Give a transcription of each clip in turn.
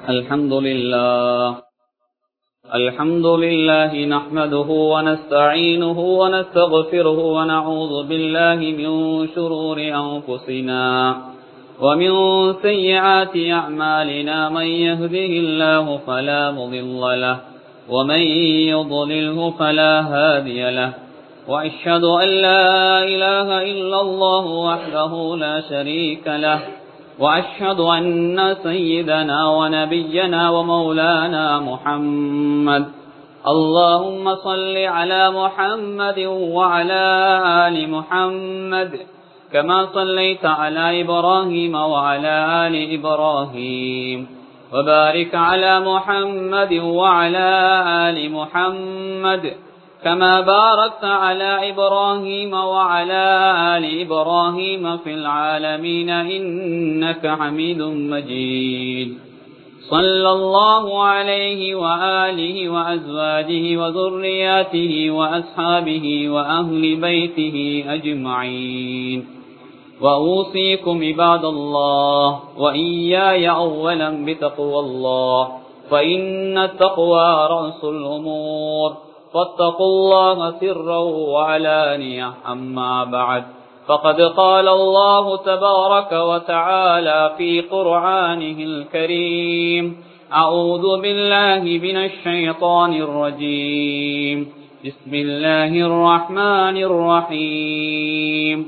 الحمد لله الحمد لله نحمده ونستعينه ونستغفره ونعوذ بالله من شرور أنفسنا ومن سيئات أعمالنا من يهده الله فلا مضل له ومن يضلله فلا هادي له وأشهد أن لا إله إلا الله وحده لا شريك له وأشهد أن سيدنا ونبينا ومولانا محمد اللهم صل على محمد وعلى آل محمد كما صليت على إبراهيم وعلى آل إبراهيم وبارك على محمد وعلى آل محمد كما باركت على إبراهيم وعلى آل إبراهيم في العالمين إنك حميد مجيد صلى الله عليه وآله وأزواجه وذرياته وأصحابه وأهل بيته أجمعين وأوصيكم عباد الله وإياي أولا بتقوى الله فإن التقوى رأس الأمور فاتقوا الله سرا وعلانية أما بعد فقد قال الله تبارك وتعالى في قرآنه الكريم أعوذ بالله من الشيطان الرجيم بسم الله الرحمن الرحيم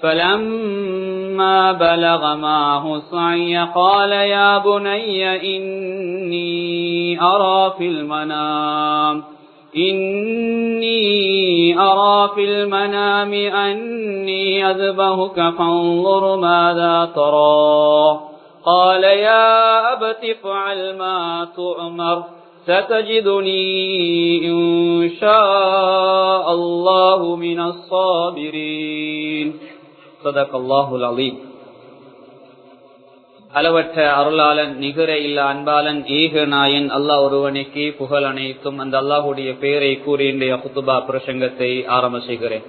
فلما بلغ معه السعي قال يا بني إني أرى في المنام إني أرى في المنام أني أذبهك فانظر ماذا ترى قال يا أبت افعل ما تؤمر ستجدني إن شاء الله من الصابرين صدق الله العظيم அளவற்ற அருளாளன் நிகர இல்ல அன்பாளன் ஏக நாயன் அல்லாஹ் ஒருவனுக்கு புகழ் அனைத்தும் அந்த அல்லாஹுடைய பெயரை கூறி இன்றைய குத்துபா பிரசங்கத்தை ஆரம்ப செய்கிறேன்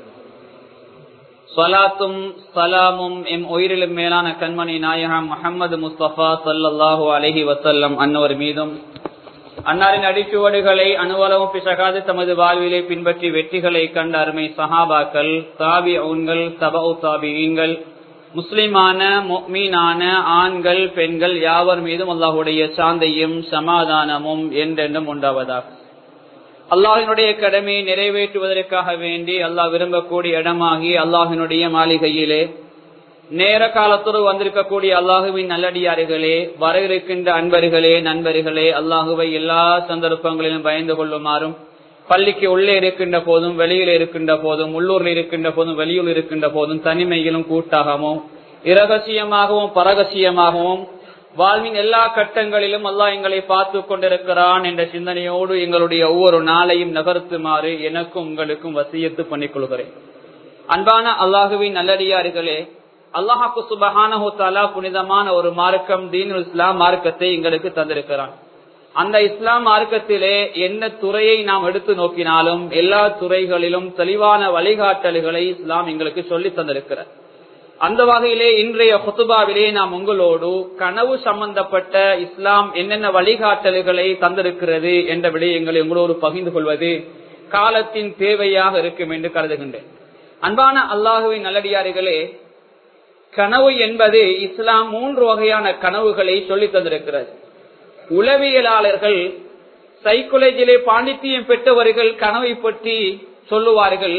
சலாத்தும் சலாமும் எம் உயிரிலும் மேலான கண்மணி நாயகம் முகமது முஸ்தபா சல்லாஹூ அலஹி வசல்லம் அன்னவர் மீதும் அன்னாரின் அடிச்சுவடுகளை அனுவலவும் பிசகாது தமது வாழ்விலை பின்பற்றி வெற்றிகளை கண்ட அருமை சஹாபாக்கள் தாபி ஊன்கள் தபு தாபியீன்கள் முஸ்லிமான மீனான ஆண்கள் பெண்கள் யாவர் மீதும் அல்லாஹுடைய சாந்தையும் சமாதானமும் என்றென்றும் உண்டாவதாக அல்லாஹினுடைய கடமையை நிறைவேற்றுவதற்காக வேண்டி அல்லாஹ் விரும்பக்கூடிய இடமாகி அல்லாஹினுடைய மாளிகையிலே நேர காலத்தோடு வந்திருக்கக்கூடிய அல்லாஹுவின் நல்லடியார்களே வர இருக்கின்ற அன்பர்களே நண்பர்களே அல்லாஹுவை எல்லா சந்தர்ப்பங்களிலும் பயந்து கொள்ளுமாறும் பள்ளிக்கு உள்ளே இருக்கின்ற போதும் வெளியில் இருக்கின்ற போதும் உள்ளூரில் இருக்கின்ற போதும் வெளியூர் இருக்கின்ற போதும் தனிமையிலும் கூட்டாகவும் இரகசியமாகவும் பரகசியமாகவும் வாழ்வின் எல்லா கட்டங்களிலும் அல்லாஹ் எங்களை பார்த்து கொண்டிருக்கிறான் என்ற சிந்தனையோடு எங்களுடைய ஒவ்வொரு நாளையும் நகர்த்துமாறு எனக்கும் உங்களுக்கும் வசியத்து பண்ணிக் கொள்கிறேன் அன்பான அல்லாஹுவின் நல்லடியார்களே அல்லாஹாக்கு சுபஹானஹூத்தாலா புனிதமான ஒரு மார்க்கம் தீன் இஸ்லாம் மார்க்கத்தை எங்களுக்கு தந்திருக்கிறான் அந்த இஸ்லாம் மார்க்கத்திலே என்ன துறையை நாம் எடுத்து நோக்கினாலும் எல்லா துறைகளிலும் தெளிவான வழிகாட்டல்களை இஸ்லாம் எங்களுக்கு சொல்லி தந்திருக்கிறார் அந்த வகையிலே இன்றைய குத்துபாவிலே நாம் உங்களோடு கனவு சம்பந்தப்பட்ட இஸ்லாம் என்னென்ன வழிகாட்டல்களை தந்திருக்கிறது என்ற விடயங்களை உங்களோடு பகிர்ந்து கொள்வது காலத்தின் தேவையாக இருக்கும் என்று கருதுகின்றேன் அன்பான அல்லாஹுவின் நல்லடியார்களே கனவு என்பது இஸ்லாம் மூன்று வகையான கனவுகளை சொல்லி தந்திருக்கிறது உளவியலாளர்கள் சைக்கோலஜியிலே பாண்டித்தியம் பெற்றவர்கள் கனவை பற்றி சொல்லுவார்கள்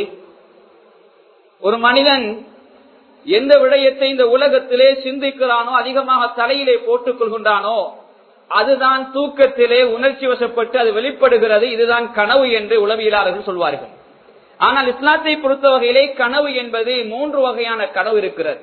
ஒரு மனிதன் எந்த விடயத்தை இந்த உலகத்திலே சிந்திக்கிறானோ அதிகமாக தலையிலே போட்டுக் கொள்கின்றானோ அதுதான் தூக்கத்திலே உணர்ச்சி வசப்பட்டு அது வெளிப்படுகிறது இதுதான் கனவு என்று உளவியலாளர்கள் சொல்வார்கள் ஆனால் இஸ்லாத்தை பொறுத்த வகையிலே கனவு என்பது மூன்று வகையான கனவு இருக்கிறது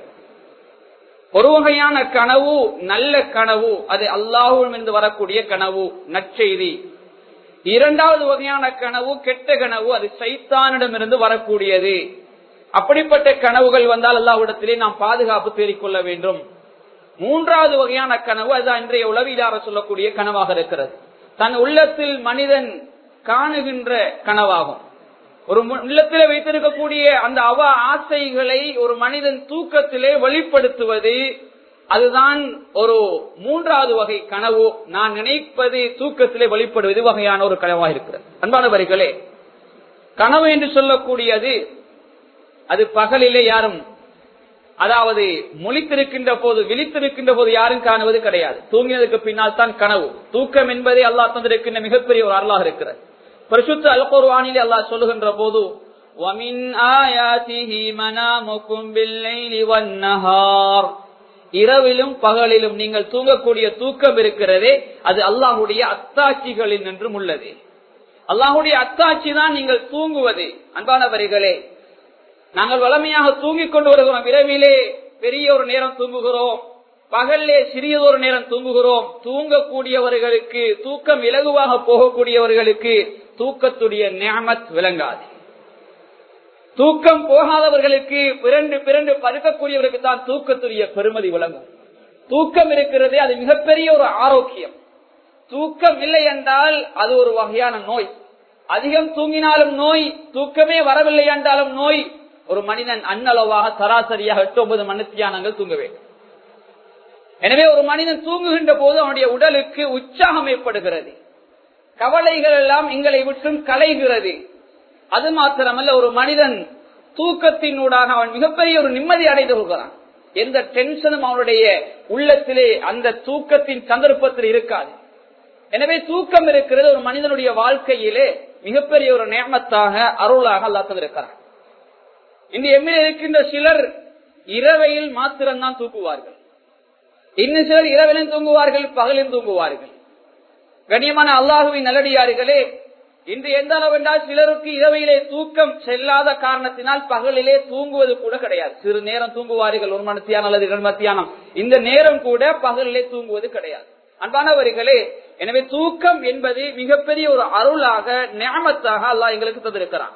ஒரு வகையான கனவு நல்ல கனவு அது அல்லாஹும் இருந்து வரக்கூடிய கனவு நற்செய்தி இரண்டாவது வகையான கனவு கெட்ட கனவு அது சைத்தானிடமிருந்து வரக்கூடியது அப்படிப்பட்ட கனவுகள் வந்தால் அல்லாவிடத்திலே நாம் பாதுகாப்பு தேடிக்கொள்ள வேண்டும் மூன்றாவது வகையான கனவு அதுதான் இன்றைய உளவியலார சொல்லக்கூடிய கனவாக இருக்கிறது தன் உள்ளத்தில் மனிதன் காணுகின்ற கனவாகும் ஒரு உள்ளத்திலே வைத்திருக்கக்கூடிய அந்த அவ ஆசைகளை ஒரு மனிதன் தூக்கத்திலே வெளிப்படுத்துவது அதுதான் ஒரு மூன்றாவது வகை கனவு நான் நினைப்பது தூக்கத்திலே வெளிப்படுவது வகையான ஒரு கனவாக இருக்கிறது அன்பானவர்களே கனவு என்று சொல்லக்கூடியது அது பகலிலே யாரும் அதாவது முழித்திருக்கின்ற போது விழித்திருக்கின்ற போது யாரும் காணுவது கிடையாது தூங்கினதுக்கு பின்னால் தான் கனவு தூக்கம் என்பதே அல்லாஹ் தந்திருக்கின்ற மிகப்பெரிய ஒரு அருளாக இருக்கிறது பரிசுத்த அல்குர்வானிலே அல்லாஹ் சொல்லுகின்ற போது وَمِنْ آيَاتِهِ مَنَامُكُمْ بِاللَّيْلِ وَالنَّهَارِ இரவிலும் பகலிலும் நீங்கள் தூங்கக்கூடிய தூக்கம் இருக்கிறதே அது அல்லாஹுடைய அத்தாட்சிகளில் நின்றும் உள்ளது அல்லாஹுடைய அத்தாட்சி தான் நீங்கள் தூங்குவது அன்பானவர்களே நாங்கள் வளமையாக தூங்கிக் கொண்டு வருகிறோம் இரவிலே பெரிய ஒரு நேரம் தூங்குகிறோம் பகல்லே சிறியதொரு நேரம் தூங்குகிறோம் தூங்கக்கூடியவர்களுக்கு தூக்கம் இலகுவாக போகக்கூடியவர்களுக்கு தூக்கத்துடைய நியமத் விளங்காது தூக்கம் போகாதவர்களுக்கு பிறண்டு பிறண்டு படுக்கக்கூடியவர்களுக்கு தான் தூக்கத்துடைய பெருமதி விளங்கும் தூக்கம் இருக்கிறதே அது மிகப்பெரிய ஒரு ஆரோக்கியம் தூக்கம் இல்லை என்றால் அது ஒரு வகையான நோய் அதிகம் தூங்கினாலும் நோய் தூக்கமே வரவில்லை என்றாலும் நோய் ஒரு மனிதன் அன்னளவாக சராசரியாக எட்டு ஒன்பது மனுத்தியானங்கள் தூங்க வேண்டும் எனவே ஒரு மனிதன் தூங்குகின்ற போது அவனுடைய உடலுக்கு உற்சாகம் ஏற்படுகிறது கவலைகள் எல்லாம் எங்களை விட்டும் கலைகிறது அது மாத்திரமல்ல ஒரு மனிதன் தூக்கத்தினூடாக அவன் மிகப்பெரிய ஒரு நிம்மதி அடைந்து கொள்கிறான் எந்த டென்ஷனும் அவனுடைய உள்ளத்திலே அந்த தூக்கத்தின் சந்தர்ப்பத்தில் இருக்காது எனவே தூக்கம் இருக்கிறது ஒரு மனிதனுடைய வாழ்க்கையிலே மிகப்பெரிய ஒரு நேமத்தாக அருளாக அல்லாத்தவிருக்கிறார் இந்த எம்மில் இருக்கின்ற சிலர் இரவையில் மாத்திரம்தான் தூக்குவார்கள் இன்னும் சிலர் இரவிலும் தூங்குவார்கள் பகலிலும் தூங்குவார்கள் கண்ணியமான அல்லாஹுவின் நல்லடியார்களே இன்று எந்த அளவு என்றால் சிலருக்கு இரவையிலே தூக்கம் செல்லாத காரணத்தினால் பகலிலே தூங்குவது கூட கிடையாது சிறு நேரம் தூங்குவார்கள் ஒரு மனத்தியானம் அல்லது இரண்டு மத்தியானம் இந்த நேரம் கூட பகலிலே தூங்குவது கிடையாது அன்பானவர்களே எனவே தூக்கம் என்பது மிகப்பெரிய ஒரு அருளாக ஞாபகத்தாக அல்லாஹ் எங்களுக்கு தந்திருக்கிறான்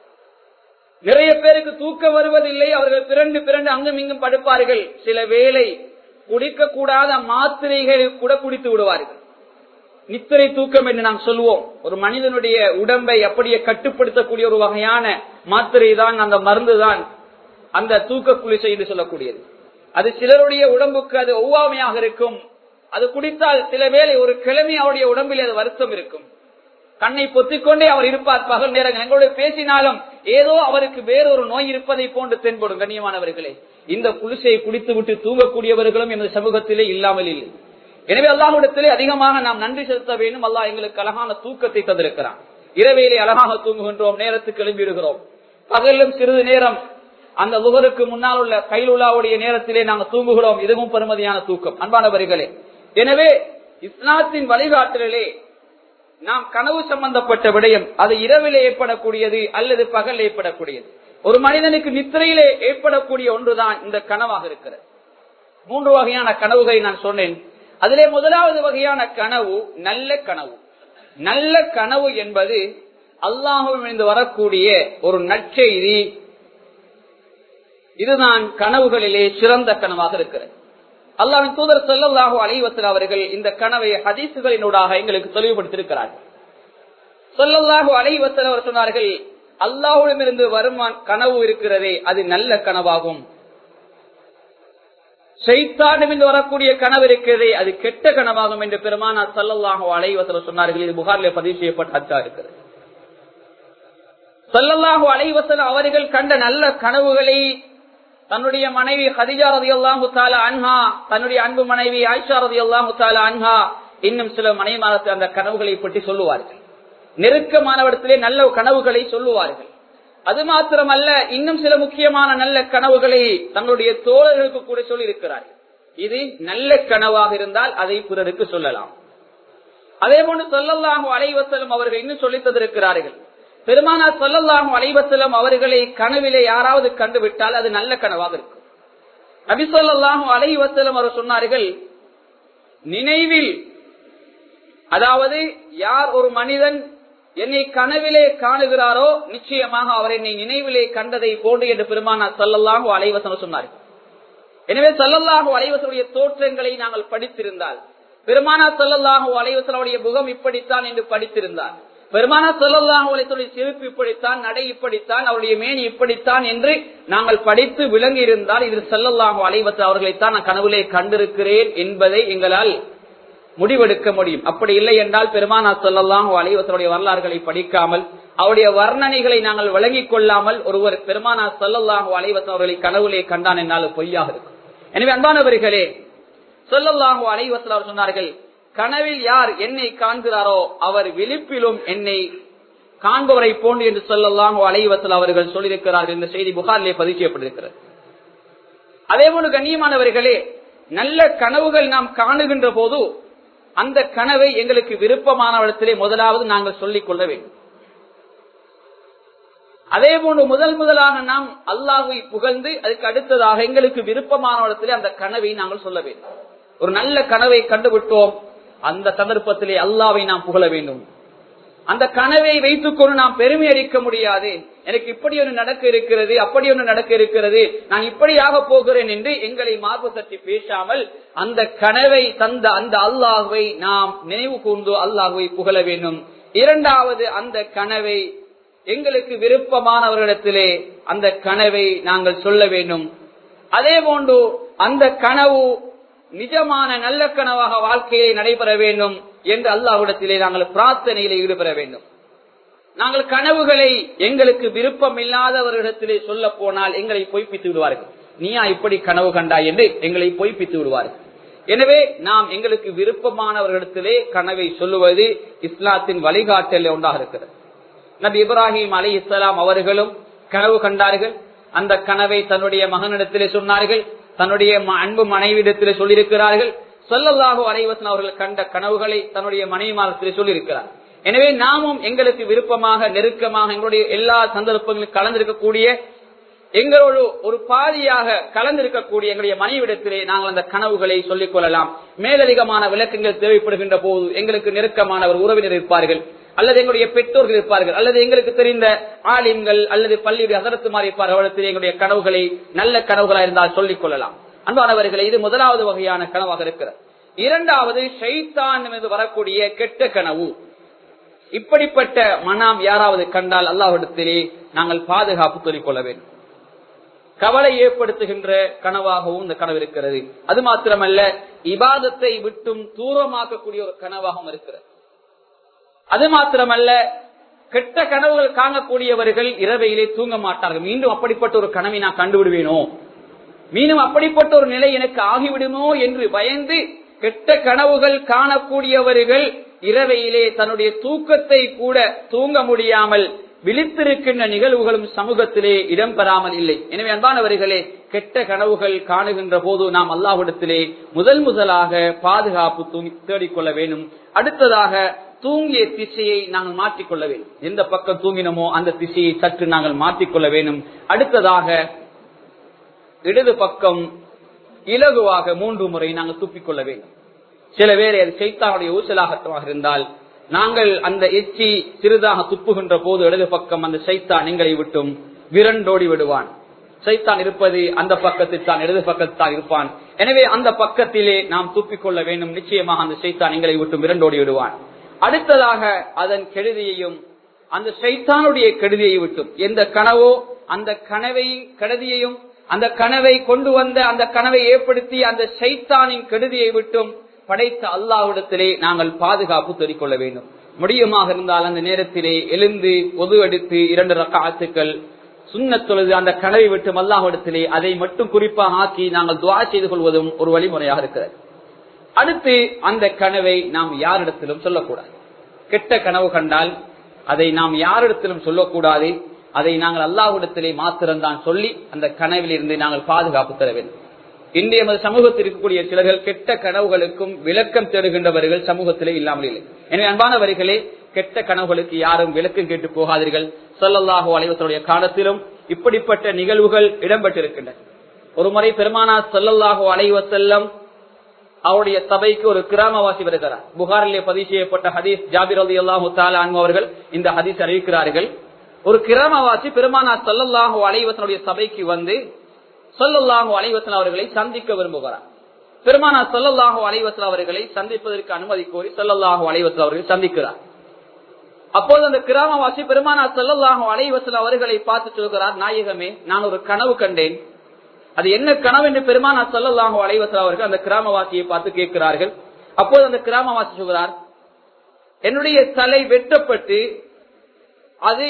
நிறைய பேருக்கு தூக்கம் வருவதில்லை அவர்கள் பிறண்டு பிறண்டு அங்கும் இங்கும் படுப்பார்கள் சில வேளை குடிக்க கூடாத மாத்திரைகளை கூட குடித்து விடுவார்கள் நித்திரை தூக்கம் என்று நாம் சொல்லுவோம் ஒரு மனிதனுடைய உடம்பை அப்படியே கட்டுப்படுத்தக்கூடிய ஒரு வகையான மாத்திரை தான் அந்த மருந்து தான் அந்த தூக்க குளிசை என்று சொல்லக்கூடியது அது சிலருடைய உடம்புக்கு அது ஒவ்வாமையாக இருக்கும் அது குடித்தால் சில வேளை ஒரு கிழமை அவருடைய உடம்பில் அது வருத்தம் இருக்கும் கண்ணை பொத்திக்கொண்டே அவர் இருப்பார் பகல் நேரங்கள் எங்களோட பேசினாலும் ஏதோ அவருக்கு வேறொரு நோய் இருப்பதை போன்று தென்படும் கண்ணியமானவர்களே இந்த குளிசையை குடித்து விட்டு தூங்கக்கூடியவர்களும் எமது சமூகத்திலே இல்லாமல் இல்லை எனவே அல்லாஹிடத்திலே அதிகமாக நாம் நன்றி செலுத்த வேண்டும் அல்லாஹ் எங்களுக்கு அழகான தூக்கத்தை தந்திருக்கிறான் இரவையிலே அழகாக தூங்குகின்றோம் நேரத்துக்கு எழும்பிடுகிறோம் பகலும் சிறிது நேரம் அந்த லுகருக்கு முன்னால் உள்ள கைலுலாவுடைய நேரத்திலே நாங்கள் தூங்குகிறோம் இதுவும் பெருமதியான தூக்கம் அன்பானவர்களே எனவே இஸ்லாத்தின் வழிகாட்டலே நாம் கனவு சம்பந்தப்பட்ட விடயம் அது இரவிலே ஏற்படக்கூடியது அல்லது பகல் ஏற்படக்கூடியது ஒரு மனிதனுக்கு நித்திரையிலே ஏற்படக்கூடிய ஒன்றுதான் இந்த கனவாக இருக்கிறது மூன்று வகையான கனவுகளை நான் சொன்னேன் அதிலே முதலாவது வகையான கனவு நல்ல கனவு நல்ல கனவு என்பது அல்லாஹுவிலிருந்து வரக்கூடிய ஒரு நற்செய்தி இதுதான் கனவுகளிலே சிறந்த கனவாக இருக்கிறது அல்லாவின் தூதர் செல்லல்லாஹு அலைவசல் அவர்கள் இந்த கனவை ஹதீசுகளினூடாக எங்களுக்கு தெளிவுபடுத்தியிருக்கிறார்கள் சொல்லல்லாஹு அலைவசல் அவர் சொன்னார்கள் அல்லாஹுடமிருந்து வருமான் கனவு இருக்கிறதே அது நல்ல கனவாகும் செய்தானிலிருந்து வரக்கூடிய கனவு இருக்கிறதே அது கெட்ட கனவாகும் என்று பெருமானா சல்லல்லாஹு அலைவசல் சொன்னார்கள் இது புகாரிலே பதிவு செய்யப்பட்ட அச்சா இருக்கிறது சல்லல்லாஹு அலைவசல் அவர்கள் கண்ட நல்ல கனவுகளை தன்னுடைய மனைவி ஹதிஜா ரதி அல்லாஹு தாலா அன்ஹா தன்னுடைய அன்பு மனைவி ஆயிஷா ரதி அல்லாஹு தாலா அன்ஹா இன்னும் சில மனைமாரத்து அந்த கனவுகளை பற்றி சொல்லுவார்கள் நெருக்கமானவடத்திலே நல்ல கனவுகளை சொல்லுவார்கள் அது மாத்திரமல்ல இன்னும் சில முக்கியமான நல்ல கனவுகளை தங்களுடைய தோழர்களுக்கு கூட சொல்லி இருக்கிறார்கள் இது நல்ல கனவாக இருந்தால் அதை பிறருக்கு சொல்லலாம் அதே போன்று சொல்லல்லாஹு அலைவசலம் அவர்கள் இன்னும் சொல்லித் தந்திருக்கிறார்கள் பெருமானா சொல்லல்லாஹு அலைவசலம் அவர்களை கனவிலே யாராவது கண்டுவிட்டால் அது நல்ல கனவாக இருக்கும் நபி சொல்லாஹு அலைவசலம் அவர் சொன்னார்கள் நினைவில் அதாவது யார் ஒரு மனிதன் என்னை கனவிலே காணுகிறாரோ நிச்சயமாக அவர் என்னை நினைவிலே கண்டதை போன்று என்று பெருமானா சல்லல்லாஹு அலைவசனம் சொன்னார்கள் எனவே சல்லல்லாஹு அலைவசனுடைய தோற்றங்களை நாங்கள் படித்திருந்தால் பெருமானா சல்லல்லாஹு அலைவசனுடைய முகம் இப்படித்தான் என்று படித்திருந்தார் பெருமான சொல்லலாம் உலகத்துடைய சிரிப்பு இப்படித்தான் நடை இப்படித்தான் அவருடைய மேனி இப்படித்தான் என்று நாங்கள் படித்து விளங்கி இருந்தால் இது செல்லல்லாஹு அலைவத்து அவர்களைத்தான் நான் கனவுலே கண்டிருக்கிறேன் என்பதை எங்களால் முடிவெடுக்க முடியும் அப்படி இல்லை என்றால் பெருமானா சொல்லலாம் அலைவசருடைய வரலாறுகளை படிக்காமல் அவருடைய வர்ணனைகளை நாங்கள் விளங்கிக் கொள்ளாமல் ஒருவர் பெருமானா சொல்லல்லாஹு அலைவசம் அவர்களை கனவுலே கண்டான் என்னால் பொய்யாக இருக்கும் எனவே அன்பானவர்களே சொல்லல்லாஹு அலைவசல் அவர் சொன்னார்கள் கனவில் யார் என்னை காண்கிறாரோ அவர் விழிப்பிலும் என்னை காண்பவரை போன்று என்று சொல்லலாம் அலைவசல் அவர்கள் சொல்லியிருக்கிறார்கள் இந்த செய்தி புகாரிலே பதிவு செய்யப்பட்டிருக்கிறது அதே போல கண்ணியமானவர்களே நல்ல கனவுகள் நாம் காணுகின்ற போது அந்த கனவை எங்களுக்கு விருப்பமானவரிடத்திலே முதலாவது நாங்கள் சொல்லிக் கொள்ள வேண்டும் அதே போன்று முதல் முதலாக நாம் அல்லாஹை புகழ்ந்து அதுக்கு அடுத்ததாக எங்களுக்கு விருப்பமானவரிடத்திலே அந்த கனவை நாங்கள் சொல்ல வேண்டும் ஒரு நல்ல கனவை கண்டுவிட்டோம் அந்த சந்தர்ப்பத்திலே அல்லாவை நாம் புகழ வேண்டும் அந்த கனவை வைத்துக் கொண்டு நாம் பெருமை அளிக்க முடியாது எனக்கு இப்படி ஒன்று நடக்க இருக்கிறது அப்படி ஒன்று நடக்க இருக்கிறது நான் இப்படியாக போகிறேன் என்று எங்களை மார்பு தட்டி பேசாமல் அந்த கனவை தந்த அந்த அல்லாஹுவை நாம் நினைவு கூர்ந்து அல்லாஹுவை புகழ வேண்டும் இரண்டாவது அந்த கனவை எங்களுக்கு விருப்பமானவர்களிடத்திலே அந்த கனவை நாங்கள் சொல்ல வேண்டும் அதே போன்று அந்த கனவு நிஜமான நல்ல கனவாக வாழ்க்கையை நடைபெற வேண்டும் என்று அல்லாஹ்விடத்திலே நாங்கள் பிரார்த்தனையிலே ஈடுபட வேண்டும் நாங்கள் கனவுகளை எங்களுக்கு விருப்பம் இல்லாதவர்களிடத்திலே சொல்ல போனால் எங்களை பொய்ப்பித்து விடுவார்கள் நீயா இப்படி கனவு கண்டாய் என்று எங்களை பொய்ப்பித்து விடுவார்கள் எனவே நாம் எங்களுக்கு விருப்பமானவர்களிடத்திலே கனவை சொல்லுவது இஸ்லாத்தின் வழிகாட்டல் ஒன்றாக இருக்கிறது நபி இப்ராஹிம் அலி இஸ்லாம் அவர்களும் கனவு கண்டார்கள் அந்த கனவை தன்னுடைய மகனிடத்திலே சொன்னார்கள் தன்னுடைய அன்பு மனைவிடத்திலே சொல்லியிருக்கிறார்கள் சொல்லல்லாக அனைவசன் அவர்கள் கண்ட கனவுகளை தன்னுடைய மனைவிமாரத்திலே சொல்லியிருக்கிறார் எனவே நாமும் எங்களுக்கு விருப்பமாக நெருக்கமாக எங்களுடைய எல்லா சந்தர்ப்பங்களும் கலந்திருக்கக்கூடிய எங்களோடு ஒரு பாதியாக கலந்திருக்கக்கூடிய எங்களுடைய மனைவிடத்திலே நாங்கள் அந்த கனவுகளை சொல்லிக் கொள்ளலாம் மேலதிகமான விளக்கங்கள் தேவைப்படுகின்ற போது எங்களுக்கு நெருக்கமானவர் உறவினர் இருப்பார்கள் அல்லது எங்களுடைய பெற்றோர்கள் இருப்பார்கள் அல்லது எங்களுக்கு தெரிந்த ஆலிம்கள் அல்லது பள்ளியுடைய அசரத்துமார் இருப்பார்கள் அவரிடத்தில் எங்களுடைய கனவுகளை நல்ல கனவுகளா இருந்தால் சொல்லிக் கொள்ளலாம் அன்பானவர்களை இது முதலாவது வகையான கனவாக இருக்கிறது இரண்டாவது ஷைத்தான் மீது வரக்கூடிய கெட்ட கனவு இப்படிப்பட்ட மனம் யாராவது கண்டால் அல்லாஹிடத்திலே நாங்கள் பாதுகாப்பு சொல்லிக் கொள்ள வேண்டும் கவலை ஏற்படுத்துகின்ற கனவாகவும் இந்த கனவு இருக்கிறது அது மாத்திரமல்ல இபாதத்தை விட்டும் தூரமாக்கக்கூடிய ஒரு கனவாகவும் இருக்கிறது அது மாத்திரமல்ல கெட்ட கனவுகள் காணக்கூடியவர்கள் இரவையிலே தூங்க மாட்டார்கள் மீண்டும் அப்படிப்பட்ட ஒரு கனவை நான் கண்டுவிடுவேனோ மீண்டும் அப்படிப்பட்ட ஒரு நிலை எனக்கு ஆகிவிடுமோ என்று பயந்து கெட்ட கனவுகள் காணக்கூடியவர்கள் இரவையிலே தன்னுடைய தூக்கத்தை கூட தூங்க முடியாமல் விழித்திருக்கின்ற நிகழ்வுகளும் சமூகத்திலே இடம்பெறாமல் இல்லை எனவே அன்பானவர்களே கெட்ட கனவுகள் காணுகின்ற போது நாம் அல்லாஹிடத்திலே முதல் முதலாக பாதுகாப்பு தேடிக்கொள்ள வேண்டும் அடுத்ததாக தூங்கிய திசையை நாங்கள் மாற்றிக்கொள்ள வேண்டும் எந்த பக்கம் தூங்கினமோ அந்த திசையை சற்று நாங்கள் மாற்றிக்கொள்ள வேண்டும் அடுத்ததாக இடது பக்கம் இலகுவாக மூன்று முறை நாங்கள் துப்பிக்கொள்ள வேண்டும் சில பேர் அது சைத்தானுடைய ஊசலாகத்தமாக இருந்தால் நாங்கள் அந்த எச்சி சிறிதாக துப்புகின்ற போது இடது பக்கம் அந்த சைத்தான் எங்களை விட்டும் விரண்டோடி விடுவான் சைத்தான் இருப்பது அந்த பக்கத்தில் தான் இடது பக்கத்தில் தான் இருப்பான் எனவே அந்த பக்கத்திலே நாம் துப்பிக்கொள்ள வேண்டும் நிச்சயமாக அந்த சைத்தான் எங்களை விட்டு விரண்டோடி விடுவான் அடுத்ததாக அதன் கெடுதியையும் அந்த சைத்தானுடைய கெடுதியை விட்டும் எந்த கனவோ அந்த கனவை கெடுதியையும் அந்த கனவை கொண்டு வந்த அந்த கனவை ஏற்படுத்தி அந்த சைத்தானின் கெடுதியை விட்டும் படைத்த அல்லாவிடத்திலே நாங்கள் பாதுகாப்பு தெரிவிக்கொள்ள வேண்டும் முடியுமாக இருந்தால் அந்த நேரத்திலே எழுந்து பொது எடுத்து இரண்டு ரக்காத்துக்கள் சுண்ண தொழுது அந்த கனவை விட்டு அல்லாஹிடத்திலே அதை மட்டும் குறிப்பாக ஆக்கி நாங்கள் துவா செய்து கொள்வதும் ஒரு வழிமுறையாக இருக்கிறது அடுத்து அந்த கனவை நாம் யாரிடத்திலும் சொல்லக்கூடாது கெட்ட கனவு கண்டால் அதை நாம் யாரிடத்திலும் சொல்லக்கூடாது அதை நாங்கள் அல்லாஹ்விடத்திலே மாத்திரம்தான் சொல்லி அந்த கனவில் இருந்து நாங்கள் பாதுகாப்பு தர வேண்டும் இன்றைய சமூகத்தில் இருக்கக்கூடிய சிலர்கள் கெட்ட கனவுகளுக்கும் விளக்கம் தேடுகின்றவர்கள் சமூகத்திலே இல்லாமல் இல்லை எனவே அன்பானவர்களே கெட்ட கனவுகளுக்கு யாரும் விளக்கம் கேட்டு போகாதீர்கள் சொல்லல்லாஹு அலைவசனுடைய காலத்திலும் இப்படிப்பட்ட நிகழ்வுகள் இடம்பெற்றிருக்கின்றன ஒரு முறை பெருமானா சொல்லல்லாஹு அலைவசல்லம் அவருடைய சபைக்கு ஒரு கிராமவாசி வருகிறார் புகாரிலே பதிவு செய்யப்பட்ட ஹதீஸ் ஜாபிர் அலி அல்லாஹு தாலான் அவர்கள் இந்த ஹதீஸ் அறிவிக்கிறார்கள் ஒரு கிராமவாசி பெருமானா சொல்லல்லாஹு அலைவசனுடைய சபைக்கு வந்து சொல்லல்லாஹு அலைவசன் அவர்களை சந்திக்க விரும்புகிறார் பெருமானா சொல்லல்லாஹு அலைவசன் அவர்களை சந்திப்பதற்கு அனுமதி கோரி சொல்லல்லாஹு அலைவசன் அவர்களை சந்திக்கிறார் அப்போது அந்த கிராமவாசி பெருமானா செல்லல்லாகும் அலைவசல் அவர்களை பார்த்து சொல்கிறார் நாயகமே நான் ஒரு கனவு கண்டேன் அது என்ன கனவு என்று பெருமானா செல்லல்லாகும் அலைவசல் அவர்கள் அந்த கிராமவாசியை பார்த்து கேட்கிறார்கள் அப்போது அந்த கிராமவாசி சொல்கிறார் என்னுடைய தலை வெட்டப்பட்டு அது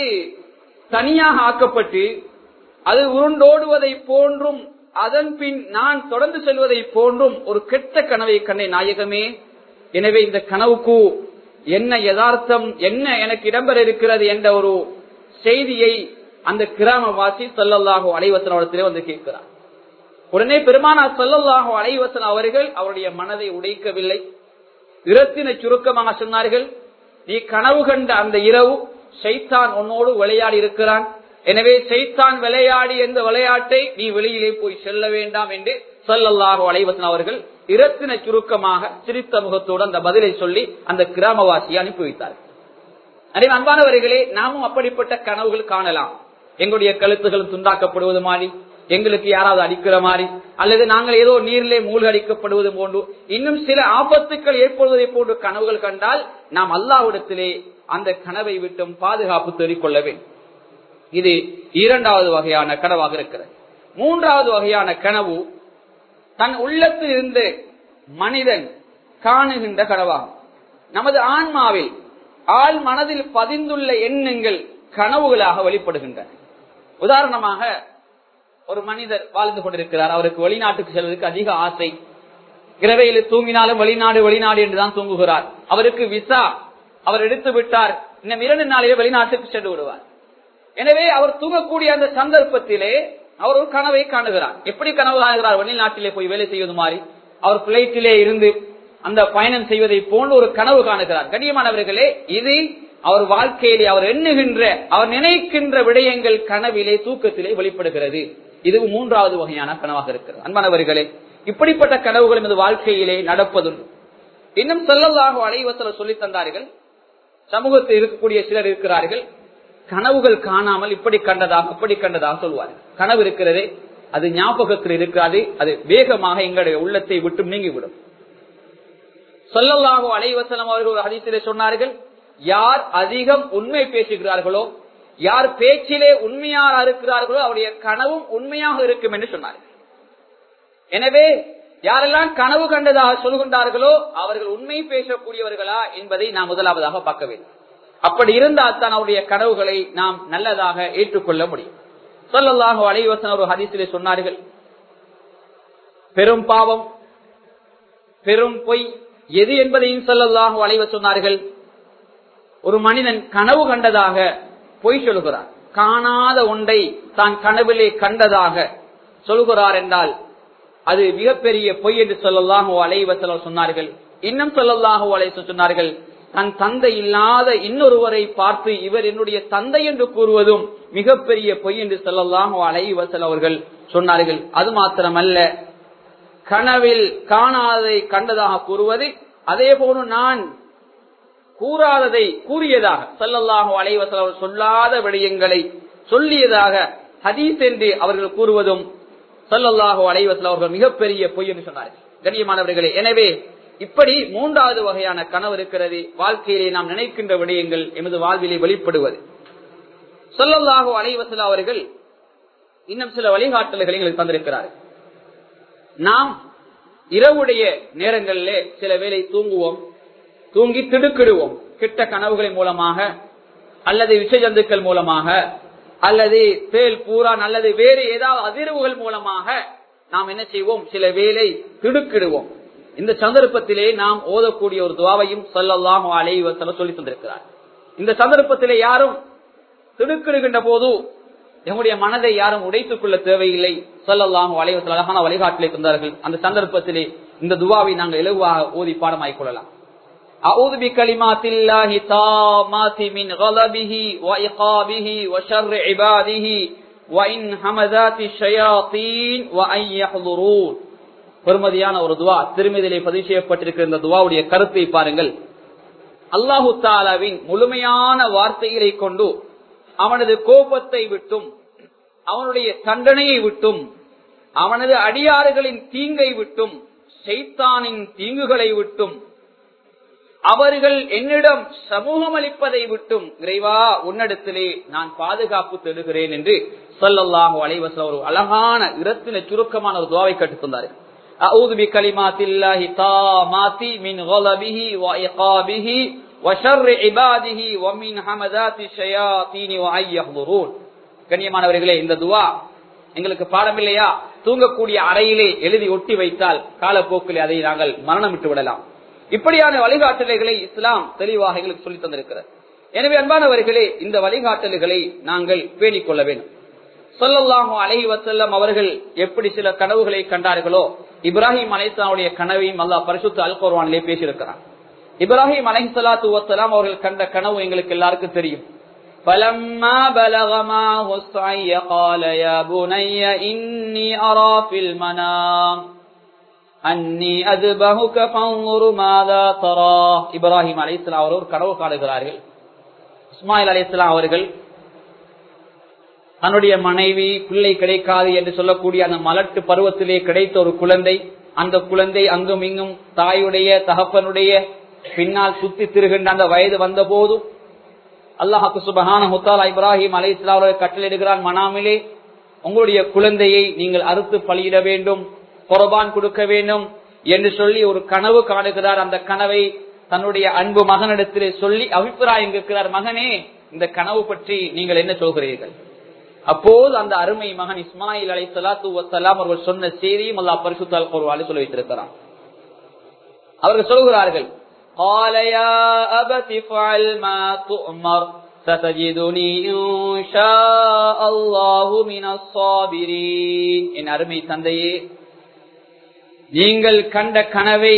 தனியாக ஆக்கப்பட்டு அது உருண்டோடுவதை போன்றும் அதன் பின் நான் தொடர்ந்து செல்வதை போன்றும் ஒரு கெட்ட கனவை கண்ணை நாயகமே எனவே இந்த கனவுக்கு என்ன யதார்த்தம் என்ன எனக்கு இடம்பெற இருக்கிறது என்ற ஒரு செய்தியை அந்த கிராமவாசி சொல்லல்லாஹோ அலைவசனத்திலே வந்து கேட்கிறார் உடனே பெருமானா சொல்லல்லாஹோ அலைவசன் அவர்கள் அவருடைய மனதை உடைக்கவில்லை இரத்தின சுருக்கமாக சொன்னார்கள் நீ கனவு கண்ட அந்த இரவு சைத்தான் உன்னோடு விளையாடி இருக்கிறான் எனவே சைத்தான் விளையாடி எந்த விளையாட்டை நீ வெளியிலே போய் செல்ல வேண்டாம் என்று சொல்லல்லாஹோ அலைவசன் அவர்கள் இரத்தின சுருக்கமாக சிரித்த முகத்தோடு அந்த பதிலை சொல்லி அந்த கிராமவாசியை அனுப்பி வைத்தார் அதே அன்பானவர்களே நாமும் அப்படிப்பட்ட கனவுகள் காணலாம் எங்களுடைய கழுத்துகளும் துண்டாக்கப்படுவது மாதிரி எங்களுக்கு யாராவது அடிக்கிற மாதிரி அல்லது நாங்கள் ஏதோ நீரிலே மூழ்கி அடிக்கப்படுவது போன்று இன்னும் சில ஆபத்துக்கள் ஏற்படுவதை போன்று கனவுகள் கண்டால் நாம் அல்லாவிடத்திலே அந்த கனவை விட்டும் பாதுகாப்பு தேடிக்கொள்ள வேண்டும் இது இரண்டாவது வகையான கனவாக இருக்கிறது மூன்றாவது வகையான கனவு தன் உள்ளத்தில் இருந்து மனிதன் காணுகின்ற கனவாகும் நமது ஆன்மாவில் ஆள் மனதில் பதிந்துள்ள எண்ணங்கள் கனவுகளாக வெளிப்படுகின்றன உதாரணமாக ஒரு மனிதர் வாழ்ந்து கொண்டிருக்கிறார் அவருக்கு வெளிநாட்டுக்கு செல்வதற்கு அதிக ஆசை இரவையில் தூங்கினாலும் வெளிநாடு வெளிநாடு என்றுதான் தூங்குகிறார் அவருக்கு விசா அவர் எடுத்து விட்டார் இன்னும் இரண்டு நாளிலே வெளிநாட்டுக்கு சென்று விடுவார் எனவே அவர் தூங்கக்கூடிய அந்த சந்தர்ப்பத்திலே அவர் ஒரு கனவை காணுகிறார் எப்படி கனவு காணுகிறார் வெளிநாட்டிலே போய் வேலை செய்வது மாதிரி அவர் பிளைட்டிலே இருந்து அந்த பயணம் செய்வதை போன்று ஒரு கனவு காணுகிறார் கண்ணியமானவர்களே இது அவர் வாழ்க்கையிலே அவர் எண்ணுகின்ற அவர் நினைக்கின்ற விடயங்கள் கனவிலே தூக்கத்திலே வெளிப்படுகிறது இது மூன்றாவது வகையான கனவாக இருக்கிறது அன்பானவர்களே இப்படிப்பட்ட கனவுகள் எமது வாழ்க்கையிலே நடப்பதுண்டு இன்னும் செல்லல்லாக அலைவசல சொல்லி தந்தார்கள் சமூகத்தில் இருக்கக்கூடிய சிலர் இருக்கிறார்கள் கனவுகள் காணாமல் இப்படி கண்டதாக அப்படி கண்டதாக சொல்வார்கள் கனவு இருக்கிறதே அது ஞாபகத்தில் இருக்காது அது வேகமாக எங்களுடைய உள்ளத்தை விட்டு நீங்கிவிடும் சொல்லல்லாக அலைவசலம் அவர்கள் ஒரு ஹதீசிலே சொன்னார்கள் யார் அதிகம் உண்மை பேசுகிறார்களோ யார் பேச்சிலே உண்மையாக இருக்கிறார்களோ அவருடைய கனவும் உண்மையாக இருக்கும் என்று சொன்னார்கள் எனவே யாரெல்லாம் கனவு கண்டதாக சொல்கின்றார்களோ அவர்கள் உண்மை பேசக்கூடியவர்களா என்பதை நாம் முதலாவதாக பார்க்க வேண்டும் அப்படி இருந்தால் தான் அவருடைய கனவுகளை நாம் நல்லதாக ஏற்றுக்கொள்ள முடியும் சொல்லல்லாக அலைவசன் ஒரு ஹதீசிலே சொன்னார்கள் பெரும் பாவம் பெரும் பொய் எது என்பதையும் சொல்லல்லாக அலைவ சொன்னார்கள் ஒரு மனிதன் கனவு கண்டதாக பொய் சொல்கிறார் காணாத ஒன்றை தான் கனவிலே கண்டதாக சொல்கிறார் என்றால் அது மிகப்பெரிய பொய் என்று சொல்லலாகோ அலைவசல சொன்னார்கள் இன்னும் சொல்லலாகோ அலை சொன்னார்கள் தன் தந்தை இல்லாத இன்னொருவரை பார்த்து இவர் என்னுடைய தந்தை என்று கூறுவதும் மிகப்பெரிய பொய் என்று சொல்லலாகோ அலைவசல் அவர்கள் சொன்னார்கள் அது மாத்திரமல்ல கனவில் காணாததை கண்டதாக கூறுவது அதே போல நான் கூறாததை கூறியதாக சொல்லல்லாஹோ அலைவசல் அவர் சொல்லாத விடயங்களை சொல்லியதாக ஹதீஸ் என்று அவர்கள் கூறுவதும் சொல்லல்லாஹோ அலைவசல் அவர்கள் மிகப்பெரிய பொய் என்று சொன்னார்கள் கண்ணியமானவர்களே எனவே இப்படி மூன்றாவது வகையான கனவு இருக்கிறது வாழ்க்கையிலே நாம் நினைக்கின்ற விடயங்கள் எமது வாழ்விலே வெளிப்படுவது சொல்லல்லாஹோ அலைவசல் அவர்கள் இன்னும் சில வழிகாட்டல்களை எங்களுக்கு தந்திருக்கிறார்கள் நாம் இரவுடைய நேரங்களிலே சில வேலை தூங்குவோம் தூங்கி திடுக்கிடுவோம் கிட்ட கனவுகளின் மூலமாக அல்லது விஷஜந்துக்கள் மூலமாக அல்லது தேல் பூரான் அல்லது வேறு ஏதாவது அதிர்வுகள் மூலமாக நாம் என்ன செய்வோம் சில வேலை திடுக்கிடுவோம் இந்த சந்தர்ப்பத்திலே நாம் ஓதக்கூடிய ஒரு துவாவையும் சொல்லலாம் அலைவசல சொல்லி தந்திருக்கிறார் இந்த சந்தர்ப்பத்திலே யாரும் திடுக்கிடுகின்ற போது எங்களுடைய மனதை யாரும் உடைத்துக் கொள்ள தேவையில்லை சொல்லலாம் அலைவசல் அழகான வழிகாட்டிலே தந்தார்கள் அந்த சந்தர்ப்பத்திலே இந்த துவாவை நாங்கள் இலவாக ஓதி பாடமாய்க் கொள்ளலாம் أعوذ بكلمات الله تامات من غضبه وإقابه وشر عباده وإن همزات الشياطين وأن يحضرون பெருமதியான ஒரு துவா திருமதியிலே பதிவு செய்யப்பட்டிருக்கிற இந்த துவாவுடைய கருத்தை பாருங்கள் அல்லாஹு தாலாவின் முழுமையான வார்த்தைகளை கொண்டு அவனது கோபத்தை விட்டும் அவனுடைய தண்டனையை விட்டும் அவனது அடியாறுகளின் தீங்கை விட்டும் செய்தானின் தீங்குகளை விட்டும் அவர்கள் என்னிடம் சமூகம் அளிப்பதை விட்டும் இறைவா உன்னிடத்திலே நான் பாதுகாப்பு தருகிறேன் என்று சொல்லல்லாஹு அலைவசம் ஒரு அழகான இரத்தின சுருக்கமான ஒரு துவாவை கற்றுத் தந்தார்கள் أعوذ بكلمات الله تامات من غضبه وعقابه وشر عباده ومن حمدات الشياطين وأن يحضرون கண்ணியமானவர்களே இந்த துவா எங்களுக்கு பாடம் இல்லையா தூங்கக்கூடிய அறையிலே எழுதி ஒட்டி வைத்தால் காலப்போக்கில் அதை நாங்கள் மரணமிட்டு விடலாம் இப்படியான வழிகாட்டல்களை இஸ்லாம் தெளிவாக எங்களுக்கு சொல்லி தந்திருக்கிறது எனவே அன்பானவர்களே இந்த வழிகாட்டல்களை நாங்கள் பேணிக் கொள்ள வேண்டும் சொல்லல்லாஹு அலஹி வசல்லம் அவர்கள் எப்படி சில கனவுகளை கண்டார்களோ இப்ராஹிம் அலைசாவுடைய கனவையும் அல்லாஹ் பரிசுத்த அல் கோர்வானிலே பேசியிருக்கிறார் இப்ராஹிம் அலஹி சலாத்து வசலாம் அவர்கள் கண்ட கனவு எங்களுக்கு எல்லாருக்கும் தெரியும் فلما بلغ معه السعي قال يا بني إني أرى في المنام أني أذبحك فانظر ماذا ترى இப்ராஹிம் அலைஹிஸ்ஸலாம் அவர் ஒரு கனவு காணுகிறார்கள் இஸ்மாயில் அலைஹிஸ்ஸலாம் அவர்கள் தன்னுடைய மனைவி பிள்ளை கிடைக்காது என்று சொல்லக்கூடிய அந்த மலட்டு பருவத்திலே கிடைத்த ஒரு குழந்தை அந்த குழந்தை அங்கும் இங்கும் தாயுடைய தகப்பனுடைய பின்னால் சுத்தி திருகின்ற அந்த வயது வந்த போதும் அல்லாஹாக்கு சுபஹான முத்தாலா இப்ராஹிம் அலை இஸ்லாமர்கள் கட்டளையிடுகிறான் மனாமிலே உங்களுடைய குழந்தையை நீங்கள் அறுத்து பலியிட வேண்டும் பொறபான் கொடுக்க வேண்டும் என்று சொல்லி ஒரு கனவு காணுகிறார் அந்த கனவை தன்னுடைய அன்பு மகனிடத்திலே சொல்லி அபிப்பிராயம் கேட்கிறார் மகனே இந்த கனவு பற்றி நீங்கள் என்ன சொல்கிறீர்கள் அப்போது அந்த அருமை மகன் இஸ்மாயில் அலை சலாத்து வசலாம் அவர்கள் சொன்ன செய்தியும் அல்லா பரிசுத்தால் ஒரு சொல்லி வைத்திருக்கிறான் அவர்கள் சொல்கிறார்கள் قال يا أبت افعل ما تؤمر ستجدني إن شاء الله من الصابرين என் அருமை தந்தையே நீங்கள் கண்ட கனவை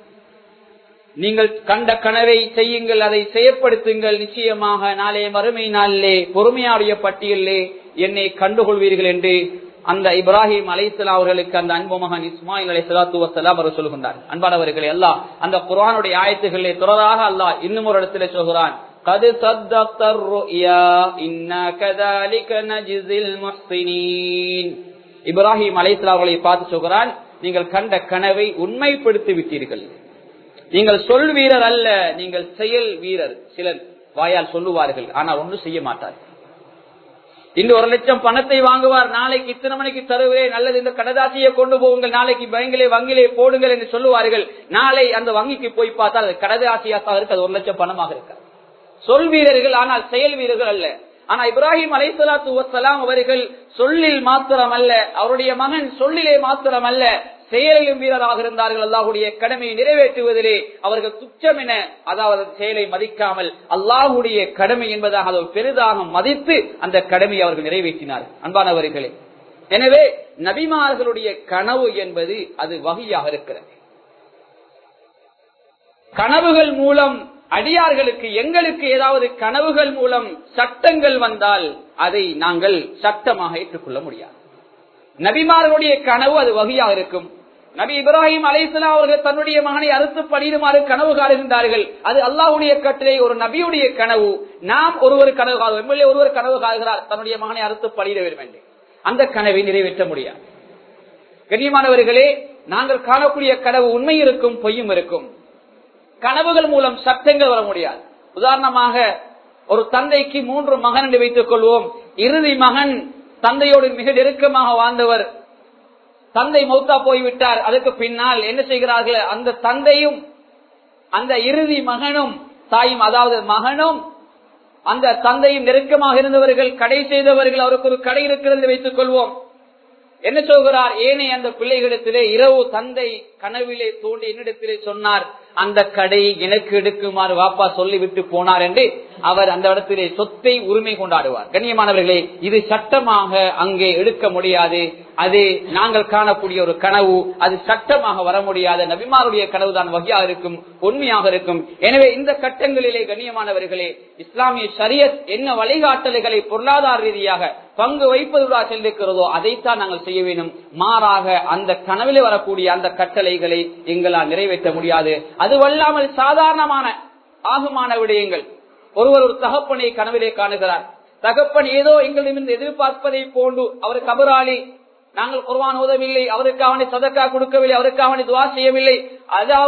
நீங்கள் கண்ட கனவை செய்யுங்கள் அதை செயற்படுத்துங்கள் நிச்சயமாக நாளே மறுமை நாளிலே பொறுமையாடைய பட்டியலே என்னை கண்டுகொள்வீர்கள் என்று அந்த இப்ராஹிம் அலைசலா அவர்களுக்கு அந்த அன்பு மகன் இஸ்மாயில் அலை சலாத்து வசலாம் அவர் சொல்கின்றார் அன்பானவர்களே எல்லாம் அந்த குரானுடைய ஆயத்துகளே தொடராக அல்லாஹ் இன்னும் ஒரு இடத்துல சொல்கிறான் قد صدقت الرؤيا إنا كذلك نجزي المحسنين இப்ராஹிம் அலைசலா அவர்களை பார்த்து சொல்கிறான் நீங்கள் கண்ட கனவை உண்மைப்படுத்தி விட்டீர்கள் நீங்கள் சொல் வீரர் அல்ல நீங்கள் செயல் வீரர் சிலர் வாயால் சொல்லுவார்கள் ஆனால் ஒன்றும் செய்ய மாட்டார்கள் இன்று ஒரு லட்சம் பணத்தை வாங்குவார் நாளைக்கு இத்தனை மணிக்கு தருகிறேன் அல்லது இந்த கடதாசியை கொண்டு போகுங்கள் நாளைக்கு பேங்கிலே வங்கிலே போடுங்கள் என்று சொல்லுவார்கள் நாளை அந்த வங்கிக்கு போய் பார்த்தால் அது கடதாசியாக இருக்கு அது ஒரு லட்சம் பணமாக இருக்க சொல் வீரர்கள் ஆனால் செயல் வீரர்கள் அல்ல ஆனா இப்ராஹிம் அலைசலாத்து வசலாம் அவர்கள் சொல்லில் மாத்திரம் அல்ல அவருடைய மகன் சொல்லிலே மாத்திரம் அல்ல செயலிலும் வீரராக இருந்தார்கள் அல்லாஹுடைய கடமையை நிறைவேற்றுவதிலே அவர்கள் துச்சம் என அதாவது செயலை மதிக்காமல் அல்லாஹுடைய கடமை என்பதாக அதை பெரிதாக மதித்து அந்த கடமையை அவர்கள் நிறைவேற்றினார் அன்பானவர்களே எனவே நபிமார்களுடைய கனவு என்பது அது வகையாக இருக்கிறது கனவுகள் மூலம் அடியார்களுக்கு எங்களுக்கு ஏதாவது கனவுகள் மூலம் சட்டங்கள் வந்தால் அதை நாங்கள் சட்டமாக ஏற்றுக்கொள்ள முடியாது நபிமார்களுடைய கனவு அது வகையாக இருக்கும் நபி இப்ராஹிம் அலைசலாம் அவர்கள் தன்னுடைய மகனை அறுத்து பணிடுமாறு கனவு காணுகின்றார்கள் அது அல்லாஹுடைய கட்டளை ஒரு நபியுடைய கனவு நாம் ஒருவர் கனவு காணும் எம்எல்ஏ ஒருவர் கனவு காணுகிறார் தன்னுடைய மகனை அறுத்து பணிட வேண்டும் என்று அந்த கனவை நிறைவேற்ற முடியாது கண்ணியமானவர்களே நாங்கள் காணக்கூடிய கனவு உண்மை இருக்கும் பொய்யும் இருக்கும் கனவுகள் மூலம் சட்டங்கள் வர முடியாது உதாரணமாக ஒரு தந்தைக்கு மூன்று மகன் என்று வைத்துக் கொள்வோம் இறுதி மகன் தந்தையோடு மிக நெருக்கமாக வாழ்ந்தவர் தந்தை மௌத்தா போய்விட்டார் அதுக்கு பின்னால் என்ன செய்கிறார்கள் அந்த தந்தையும் அந்த இறுதி மகனும் தாயும் அதாவது மகனும் அந்த தந்தையும் நெருக்கமாக இருந்தவர்கள் கடை செய்தவர்கள் அவருக்கு ஒரு கடை இருக்கிறது வைத்துக் கொள்வோம் என்ன சொல்கிறார் ஏனே அந்த பிள்ளைகளிடத்திலே இரவு தந்தை கனவிலே தோண்டி என்னிடத்திலே சொன்னார் அந்த கடை எனக்கு எடுக்குமாறு வாப்பா சொல்லிவிட்டு போனார் என்று அவர் அந்த இடத்திலே சொத்தை உரிமை கொண்டாடுவார் கண்ணியமானவர்களே இது சட்டமாக அங்கே எடுக்க முடியாது அது நாங்கள் காணக்கூடிய ஒரு கனவு அது சட்டமாக வர முடியாத நபிமாருடைய கனவு தான் வகையாக இருக்கும் உண்மையாக இருக்கும் எனவே இந்த கட்டங்களிலே கண்ணியமானவர்களே இஸ்லாமிய ஷரியத் என்ன வழிகாட்டல்களை பொருளாதார ரீதியாக பங்கு வைப்பதுடன் சென்றிருக்கிறதோ அதைத்தான் நாங்கள் செய்ய வேண்டும் மாறாக அந்த கனவிலே வரக்கூடிய அந்த கட்டளைகளை எங்களால் நிறைவேற்ற முடியாது அதுவல்லாமல் சாதாரணமான ஆகுமான விடயங்கள் ஒருவர் ஒரு தகப்பனை கனவிலே காணுகிறார் தகப்பன் ஏதோ எங்களிடமிருந்து எதிர்பார்ப்பதை போன்று அவர் கபராளி நாங்கள் குர்வான் ஓதவில்லை அவருக்கு அவனை சதக்கா கொடுக்கவில்லை அவருக்கு அவனை துவா செய்யவில்லை அதாவது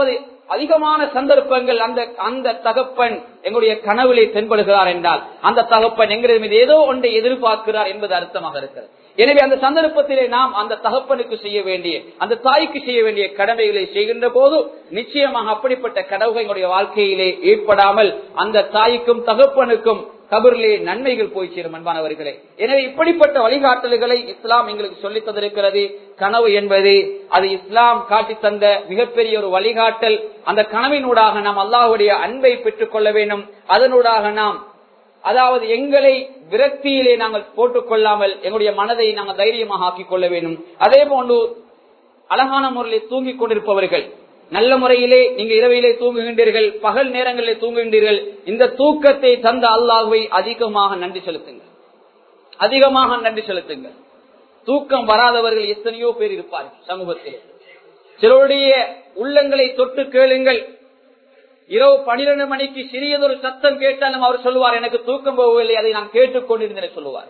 அதிகமான சந்தர்ப்பங்கள் அந்த அந்த தகப்பன் எங்களுடைய கனவிலே தென்படுகிறார் என்றால் அந்த தகப்பன் எங்கள் மீது ஏதோ ஒன்றை எதிர்பார்க்கிறார் என்பது அர்த்தமாக இருக்கிறது எனவே அந்த சந்தர்ப்பத்திலே நாம் அந்த தகப்பனுக்கு செய்ய வேண்டிய அந்த தாய்க்கு செய்ய வேண்டிய கடமைகளை செய்கின்ற போது நிச்சயமாக அப்படிப்பட்ட கடவுகள் எங்களுடைய வாழ்க்கையிலே ஏற்படாமல் அந்த தாய்க்கும் தகப்பனுக்கும் கபரிலே நன்மைகள் போய் சேரும் அன்பானவர்களே எனவே இப்படிப்பட்ட வழிகாட்டல்களை இஸ்லாம் எங்களுக்கு சொல்லித் தந்திருக்கிறது கனவு என்பது அது இஸ்லாம் காட்டி தந்த மிகப்பெரிய ஒரு வழிகாட்டல் அந்த கனவினூடாக நாம் அல்லாஹுடைய அன்பை பெற்றுக் கொள்ள வேண்டும் அதனூடாக நாம் அதாவது எங்களை விரக்தியிலே நாங்கள் போட்டுக் கொள்ளாமல் எங்களுடைய மனதை நாங்கள் தைரியமாக ஆக்கிக் கொள்ள வேண்டும் அதே போன்று அழகான முறையில் தூங்கிக் கொண்டிருப்பவர்கள் நல்ல முறையிலே நீங்க இரவிலே தூங்குகின்றீர்கள் பகல் நேரங்களிலே தூங்குகின்றீர்கள் இந்த தூக்கத்தை தந்த அல்லாஹுவை அதிகமாக நன்றி செலுத்துங்கள் அதிகமாக நன்றி செலுத்துங்கள் தூக்கம் வராதவர்கள் எத்தனையோ பேர் இருப்பார்கள் சமூகத்தில் சிலருடைய உள்ளங்களை தொட்டு கேளுங்கள் இரவு பனிரெண்டு மணிக்கு சிறியதொரு சத்தம் கேட்டாலும் அவர் சொல்லுவார் எனக்கு தூக்கம் போகவில்லை அதை நான் கேட்டுக்கொண்டிருந்தேன் சொல்லுவார்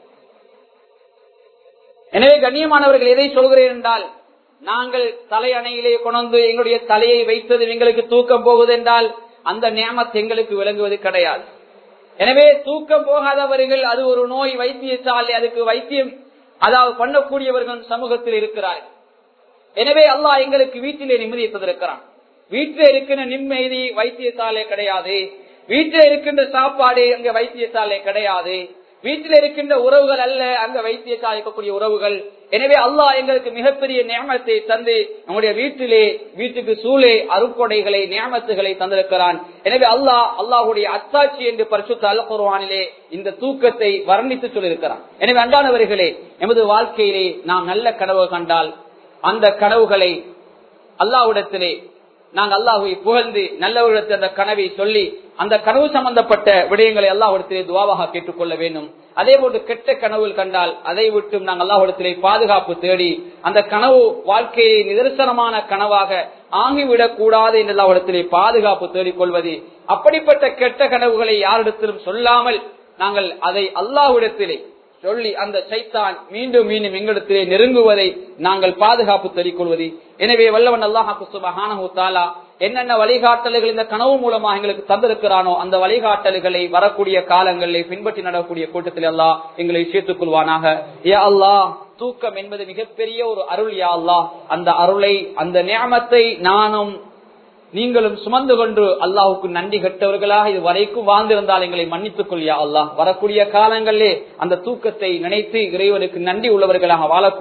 எனவே கண்ணியமானவர்கள் எதை சொல்கிறேன் என்றால் நாங்கள் தலையணையிலே கொண்டு எங்களுடைய தலையை வைத்தது எங்களுக்கு தூக்கம் போகுது என்றால் அந்த நியமத் எங்களுக்கு விளங்குவது கிடையாது எனவே தூக்கம் போகாதவர்கள் அது ஒரு நோய் வைத்தியசாலை அதுக்கு வைத்தியம் அதாவது பண்ணக்கூடியவர்கள் சமூகத்தில் இருக்கிறார்கள் எனவே அல்லாஹ் எங்களுக்கு வீட்டிலே நிம்மதியை தந்திருக்கிறான் வீட்டில் இருக்கின்ற நிம்மதி வைத்தியசாலை கிடையாது வீட்டில் இருக்கின்ற சாப்பாடு அங்க வைத்தியசாலை கிடையாது வீட்டில் இருக்கின்ற உறவுகள் அல்ல அங்க வைத்தியசாலை இருக்கக்கூடிய உறவுகள் எனவே அல்லாஹ் எங்களுக்கு மிகப்பெரிய நியமத்தை தந்து நம்முடைய வீட்டிலே வீட்டுக்கு சூழே அருக்கொடைகளை நியமத்துகளை தந்திருக்கிறான் எனவே அல்லாஹ் அல்லாஹுடைய அத்தாட்சி என்று பரிசுத்த அல் குர்வானிலே இந்த தூக்கத்தை வர்ணித்து சொல்லியிருக்கிறான் எனவே அன்பானவர்களே எமது வாழ்க்கையிலே நாம் நல்ல கனவு கண்டால் அந்த கனவுகளை அல்லாஹ்விடத்திலே நாங்கள் அல்லாஹுவை புகழ்ந்து நல்லவரிடத்தில் அந்த கனவை சொல்லி அந்த கனவு சம்பந்தப்பட்ட விடயங்களை அல்லாஹிடத்திலே துவாவாக கேட்டுக்கொள்ள வேண்டும் அதே போன்று கெட்ட கனவுகள் கண்டால் அதை விட்டும் நாங்கள் அல்லாஹிடத்திலே பாதுகாப்பு தேடி அந்த கனவு வாழ்க்கையை நிதர்சனமான கனவாக ஆகிவிடக் கூடாது என்று அல்லாஹிடத்திலே பாதுகாப்பு தேடிக்கொள்வது அப்படிப்பட்ட கெட்ட கனவுகளை யாரிடத்திலும் சொல்லாமல் நாங்கள் அதை அல்லாஹ்விடத்திலே சொல்லி அந்த சைத்தான் மீண்டும் மீண்டும் எங்களிடத்திலே நெருங்குவதை நாங்கள் பாதுகாப்பு தெரிவிக்கொள்வது எனவே வல்லவன் அல்லாஹாக்கு சுபஹானஹு தாலா என்னென்ன வழிகாட்டல்கள் இந்த கனவு மூலமாக எங்களுக்கு தந்திருக்கிறானோ அந்த வழிகாட்டல்களை வரக்கூடிய காலங்களில் பின்பற்றி நடக்கக்கூடிய கூட்டத்தில் அல்லாஹ் எங்களை சேர்த்துக் கொள்வானாக ஏ அல்லாஹ் தூக்கம் என்பது மிகப்பெரிய ஒரு அருள் யா அல்லாஹ் அந்த அருளை அந்த நியமத்தை நானும் நீங்களும் சுமந்து கொண்டு அல்லாஹுக்கு நன்றி கட்டவர்களாக இது வரைக்கும் வாழ்ந்திருந்தால் எங்களை மன்னித்துக் கொள்ளியா அல்லாஹ் வரக்கூடிய காலங்களிலே அந்த தூக்கத்தை நினைத்து இறைவனுக்கு நன்றி உள்ளவர்களாக வாழக்கூடிய